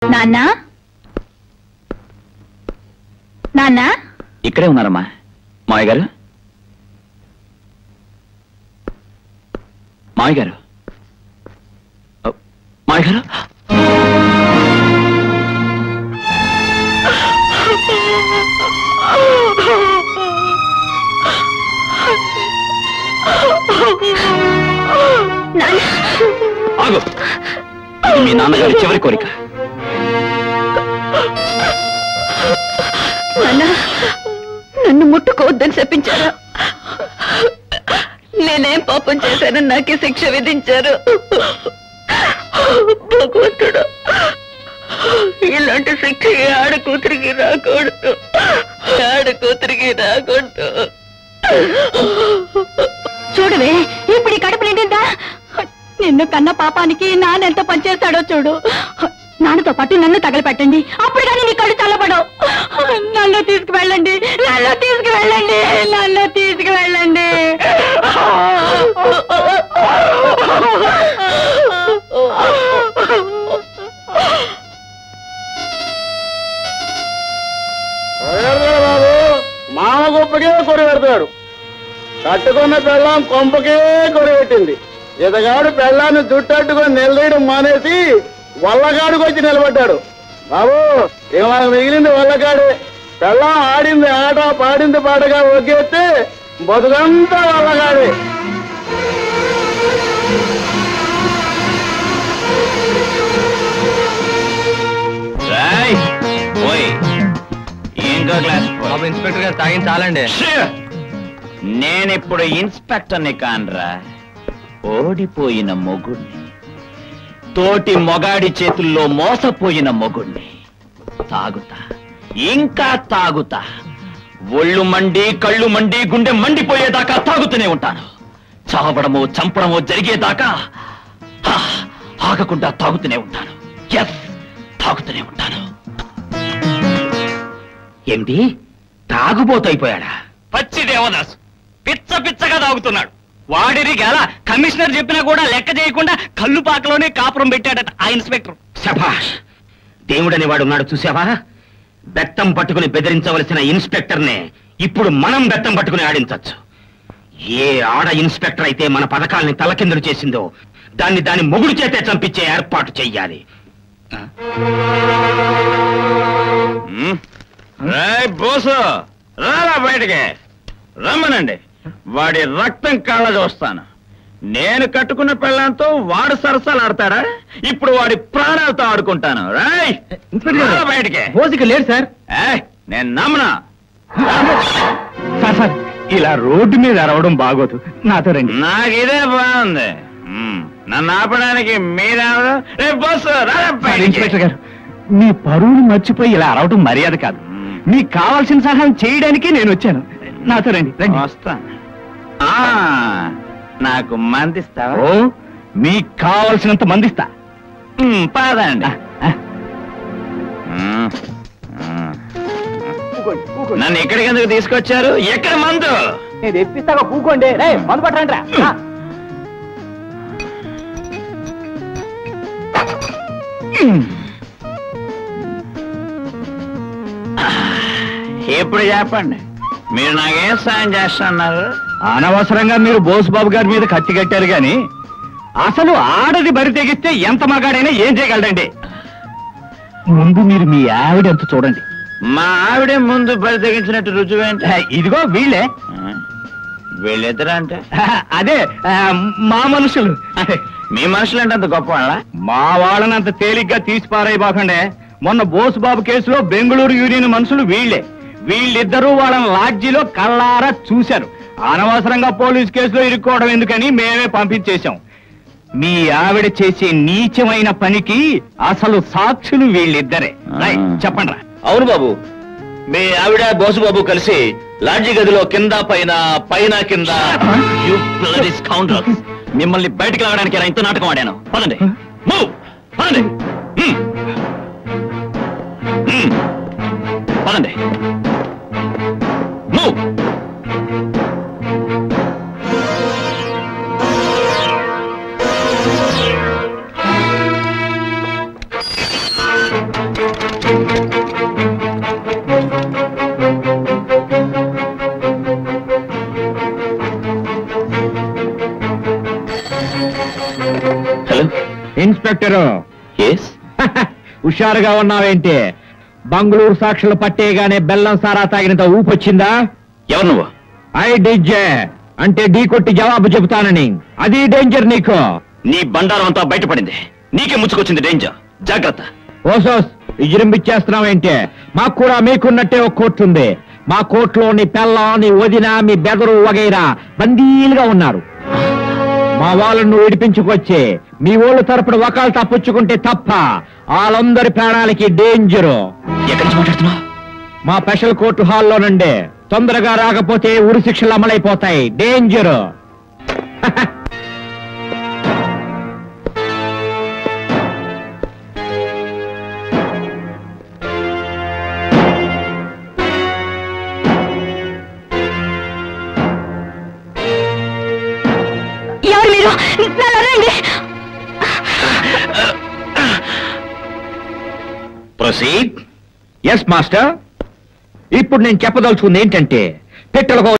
నాన్నా నాన్నా ఇక్కడే ఉన్నారమ్మా మావయ్య గారు మావయ్య గారు ఓ, మావయ్య గారు ఆగు ఇది మీ నాన్నగారి చివరి కోరిక నాన్న నన్ను ముట్టుకోవద్దని చెప్పించారు నేనేం పాపం చేశానని నాకే శిక్ష విధించారు భగవంతుడు ఇలాంటి శిక్ష ఏ ఆడ కూతురికి రాకూడదు ఆడ కూతురికి రాకూడదు చూడవే ఇప్పుడు ఈ కడుపు నిండిందా నిన్ను కన్న పాపానికి నాన్న ఎంత పనిచేస్తాడో చూడు నాన్నతో పాటు నన్ను తగలపెట్టండి అప్పుడు కానీ నీ కళ్ళు చల్లబడవు నన్ను తీసుకువెళ్ళండి నన్ను తీసుకువెళ్ళండి నన్ను తీసుకువెళ్ళండి బాబు మామ గొప్పకే కొరి పెడతాడు కట్టుకున్న పెళ్ళాం కొంపకే కొరి పెట్టింది ఇతగాడు పెళ్ళాన్ని జుట్టట్టుకొని నిలదీయడం మానేసి వల్లగాడికి వచ్చి నిలబడ్డాడు బాబు ఇక మనకు మిగిలింది వల్లగాడే పెళ్ళాం ఆడింది ఆట పాడింది పాటగా ఒకేస్తే బతుకంతా వల్లగాడే రాయ్ ఓయ్ ఇంకో గ్లాస్ బాబు ఇన్స్పెక్టర్ గారు తాగిన చాలండి నేనిప్పుడు ఇన్స్పెక్టర్ని కాన్రా ఓడిపోయిన మొగుణ్ణి తోటి మొగాడి చేతుల్లో మోసపోయిన మొగుణ్ణి తాగుతా ఇంకా తాగుతా ఒళ్ళు మండి కళ్ళు మండి గుండె మండిపోయేదాకా తాగుతూనే ఉంటాను చావడమో చంపడమో జరిగేదాకా హా, ఆగకుండా తాగుతూనే ఉంటాను ఎస్ తాగుతూనే ఉంటాను ఏమిటి తాగుబోతైపోయాడా పచ్చి దేవదాసు పిచ్చ పిచ్చగా తాగుతున్నాడు వాడిని గల కమిషనర్ చెప్పినా కూడా లెక్క చేయకుండా కళ్ళు పాకలోనే కాపురం పెట్టాడట ఆ ఇన్స్పెక్టర్ శభాష్ దేవుడని వాడు ఉన్నాడు చూసావా బెత్తం పట్టుకుని బెదిరించవలసిన ఇన్స్పెక్టర్నే ఇప్పుడు మనం బెత్తం పట్టుకుని ఆడించచ్చు ఏ ఆడ ఇన్స్పెక్టర్ అయితే మన పథకాల్ని తలకిందులు చేసిందో దాన్ని దాని మొగుడు చేతే చంపించే ఏర్పాటు చెయ్యాలి బోసు రారా బయటికి రమ్మనండి వాడి రక్తం కళ్ళ చూస్తాను నేను కట్టుకున్న పెళ్ళంతో వాడు సరసాలు ఆడతాడా ఇప్పుడు వాడి ప్రాణాలతో ఆడుకుంటాను రాయ్ రారా బయటికి భోజిక లేడు సార్ ఏయ్, నేను నమ్మనా సార్ సార్ ఇలా రోడ్డు మీద అరవడం బాగోదు నాతో రండి నాకు ఇదే బాగుంది మ్మ్. నన్ను ఆపడానికి మీరెవరు రే బస్సు రారా సార్, బయటికి. ఇన్స్పెక్టర్ గారు మీ పరువును మర్చిపోయి ఇలా అరవడం మర్యాద కాదు మీకు కావాల్సిన సహాయం చేయడానికి నేను వచ్చాను నాతో రండి రండి వస్తాను ఆ, నాకు మందిస్తావా ఓ మీకు కావలసినంత మందిస్తా మ్మ్, పదండి ఆ, మ్మ్. మ్మ్. నన్ను ఇక్కడికి ఎందుకు తీసుకొచ్చారు ఎక్కడ మందు నేను తెప్పిస్తాగా కూకోండి రే మందు పట్టండి రా ఇప్పుడు చెప్పండి మీరు నాకేం సాయం చేస్తున్నారు అనవసరంగా మీరు బోస్ బాబు గారి మీద కత్తి కట్టారు గాని అసలు ఆడది బరి తెగిస్తే ఎంత మగాడైనా ఏం చేయగలడండి ముందు మీరు మీ ఆవిడ ఎంత చూడండి మా ఆవిడే ముందు బరి తెగించినట్టు రుజువేంటి ఆ, ఇదిగో వీళ్ళే ఆ, వీళ్ళిద్దరు అంటే అదే ఆ, మా మనుషులు మీ మనుషులు అంటే అంత గొప్ప వాళ్ళ మా వాళ్ళని అంత తేలిగ్గా తీసి పారైపోకండే మొన్న బోస్ బాబు కేసులో బెంగళూరు యూనియన్ మనుషులు వీళ్ళే వీళ్ళిద్దరూ వాళ్ళని లాడ్జీలో కళ్ళారా చూశారు అనవసరంగా పోలీస్ కేసులో ఇరుక్కోవడం ఎందుకని మేమే పంపించేశాం మీ ఆవిడ చేసే నీచమైన పనికి అసలు సాక్షులు వీళ్ళిద్దరే రై, చెప్పండి రా అవును బాబు మీ ఆవిడ బోసు బాబు కలిసి లాడ్జీ గదిలో కింద పైన పైన కింద You bloody scoundrels. మిమ్మల్ని బయటికి రావడానికి ఇలా ఇంత నాటకం ఆడాను పదండి Move. పదండి Hmm. Hmm. పదండి Move. హలో ఇన్స్పెక్టరు ఎస్ హుషారుగా ఉన్నావేంటి బంగళూరు సాక్షులు పట్టేగానే బెల్లం సారా తాగినంత ఊపొచ్చిందా ఎవరు నువ్వు ఐ డిజే అంటే ఢీ కొట్టి జవాబు చెబుతానని అది డేంజర్ నీకు నీ బండారం అంతా బయటపడింది నీకే ముచ్చుకొచ్చింది డేంజర్ జాగ్రత్త ఓసోస్ విజృంభిచ్చేస్తున్నావేంటి మాకు కూడా మీకున్నట్టే ఒక కోర్టు ఉంది మా కోర్టులో నీ పెళ్ళం నీ వదిన మీ బెదరు వగైరా బందీలుగా ఉన్నారు మా వాళ్ళను నువ్వు విడిపించుకొచ్చి మీ ఊళ్ళ తరపున వకాలు తప్పుచ్చుకుంటే తప్ప వాళ్ళందరి ప్రాణాలకి డేంజరు ఎక్కడి నుంచి మాట్లాడుతున్నావు మా స్పెషల్ కోర్టు హాల్లోనండి తొందరగా రాకపోతే ఉరి శిక్షలు అమలైపోతాయి డేంజరు ఎవరు మీరు నన్ను రండి ప్రొసీడ్ ఎస్ మాస్టర్ ఇప్పుడు నేను చెప్పదలుచుకుంది ఏంటంటే పిట్టలకు